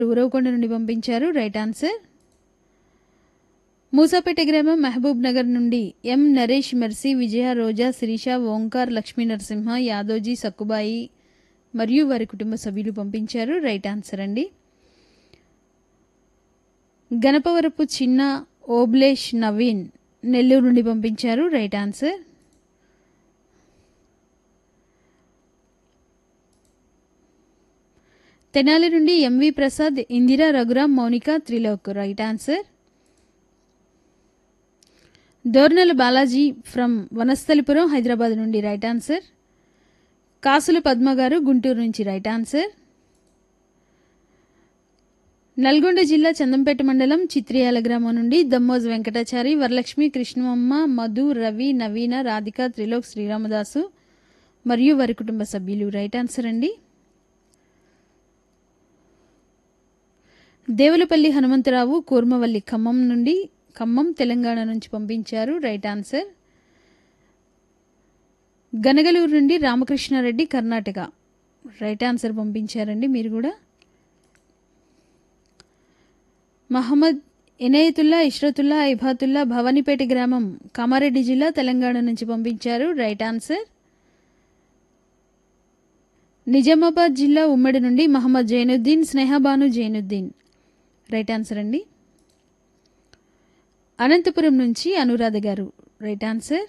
ఉరవకొండ నుండి పంపించారు right answer Moosapet గ్రామం మహబూబ్ నగర్ నుండి ఎం నరేష్ మెర్సీ విజయ రోజా శిరీష ఓంకార్ లక్ష్మీ నరసింహ యాదోజీ సక్కుబాయి మరియు వారి కుటుంబ సభ్యులు పంపించారు రైట్ ఆన్సర్ అండి గణపవరపు చిన్న ఓబ్లేష్ నవీన్ నెల్లూరు నుండి పంపించారు రైట్ ఆన్సర్ తెనాలి నుండి MV Prasad Indira Raghuram Mounika Trilok right answer Dornala Balaji from Vanasthalipuram Hyderabad నుండి రైట్ ఆన్సర్ కాసుల పద్మ గారు గుంటూరు నుంచి రైట్ ఆన్సర్ నల్గొండ జిల్లా చందంపేట మండలం చిత్రియాల గ్రామం నుండి దమ్మోజ్ వెంకటాచారి వరలక్ష్మి కృష్ణమ్మ మధు రవి నవీన రాధిక త్రిలోక్ శ్రీరామదాసు మరియు వారి కుటుంబ సభ్యులు రైట్ ఆన్సర్ అండి దేవులపల్లి హనుమంతరావు కూర్మవల్లి ఖమ్మం నుండి ఖమ్మం తెలంగాణ నుంచి పంపించారు రైట్ ఆన్సర్ గనగలూరు నుండి రామకృష్ణారెడ్డి కర్ణాటక రైట్ ఆన్సర్ పంపించారండి మీరు కూడా మహమ్మద్ ఇనయతుల్లా ఇష్రతుల్లా ఇబాతుల్లా భవానీపేట గ్రామం కామారెడ్డి జిల్లా తెలంగాణ నుంచి పంపించారు రైట్ ఆన్సర్ నిజామాబాద్ జిల్లా ఉమ్మడి నుండి మహమ్మద్ జైనుద్దీన్ స్నేహబాను జైనుద్దీన్ రైట్ ఆన్సర్ అండి అనంతపురం నుంచి అనురాధ గారు right answer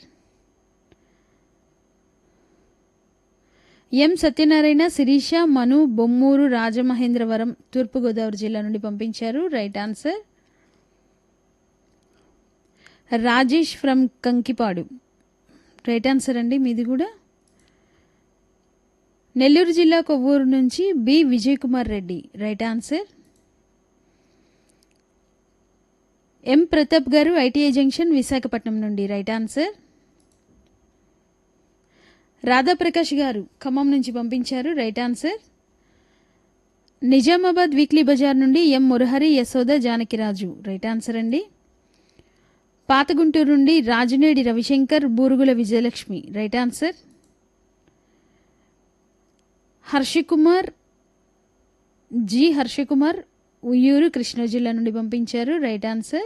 M Satyanarayana Sirisha Manu Bommuru Rajamahendravaram Thoorpu Godavari జిల్లా నుండి పంపించారు right answer Rajesh from Kankipadu right answer అండి మీది కూడా నెల్లూరు జిల్లా కొవ్వూరు నుంచి B Vijay Kumar Reddy right answer M Pratap గారు ఐటీఐ జంక్షన్ విశాఖపట్నం నుండి రైట్ ఆన్సర్ రాధాప్రకాష్ గారు ఖమ్మం నుంచి పంపించారు రైట్ ఆన్సర్ నిజామాబాద్ వీక్లీ బజార్ నుండి M Murahari Yashoda Janakiraju right answer అండి పాతగుంటూరు నుండి Rajanedi Ravishankar Burugula Vijayalakshmi right answer Harshakumar G Harshakumar Uyyuru Krishna జిల్లా నుండి పంపించారు right answer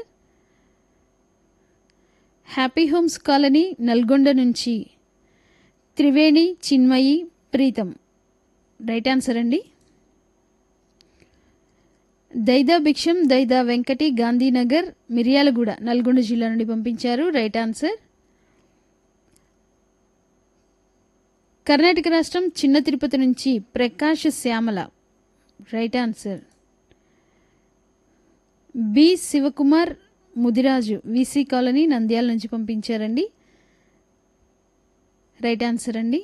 happy homes colony Nalgonda నుంచి త్రివేణి చిన్మయి ప్రీతం రైట్ ఆన్సర్ అండి దైదా భిక్షం దైదా వెంకటి గాంధీనగర్ మిర్యాలగూడ నల్గొండ జిల్లా నుండి పంపించారు రైట్ ఆన్సర్ కర్ణాటక రాష్ట్రం చిన్న తిరుపతి నుంచి Prakash Shyamala right answer B Shivakumar Mudiraju VC colony Nandyal నుంచి పంపించారండి రైట్ ఆన్సర్ అండి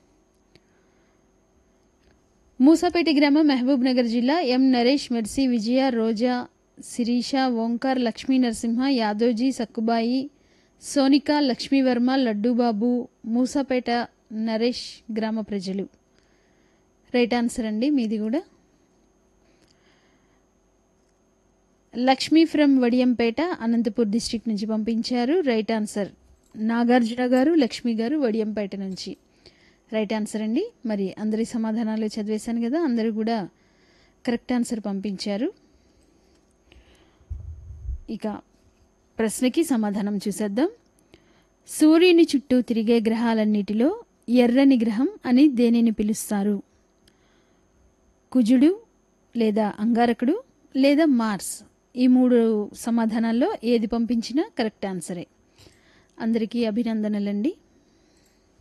మూసాపేట గ్రామం మహబూబ్ నగర్ జిల్లా ఎం నరేష్ మెర్సీ విజయ రోజా శిరీష ఓంకార్ లక్ష్మీ నరసింహ యాదోజీ సక్కుబాయి సోనిక లక్ష్మీవర్మ లడ్డూబాబు మూసాపేట నరేష్ గ్రామ ప్రజలు రైట్ ఆన్సర్ అండి మీది కూడా లక్ష్మీ ఫ్రమ్ వడియంపేట అనంతపూర్ డిస్టిక్ నుంచి పంపించారు రైట్ ఆన్సర్ నాగార్జున గారు లక్ష్మి గారు వడియంపేట నుంచి రైట్ ఆన్సర్ అండి మరి అందరి సమాధానాలు చదివేశాను కదా అందరూ కూడా కరెక్ట్ ఆన్సర్ పంపించారు ఇక ప్రశ్నకి సమాధానం చూసేద్దాం సూర్యుని చుట్టూ తిరిగే గ్రహాలన్నిటిలో ఎర్రని గ్రహం అని దేనిని పిలుస్తారు కుజుడు లేదా అంగారకుడు లేదా మార్స్ ఈ మూడు సమాధానాల్లో ఏది పంపించినా కరెక్ట్ ఆన్సరే అందరికీ అభినందనలండి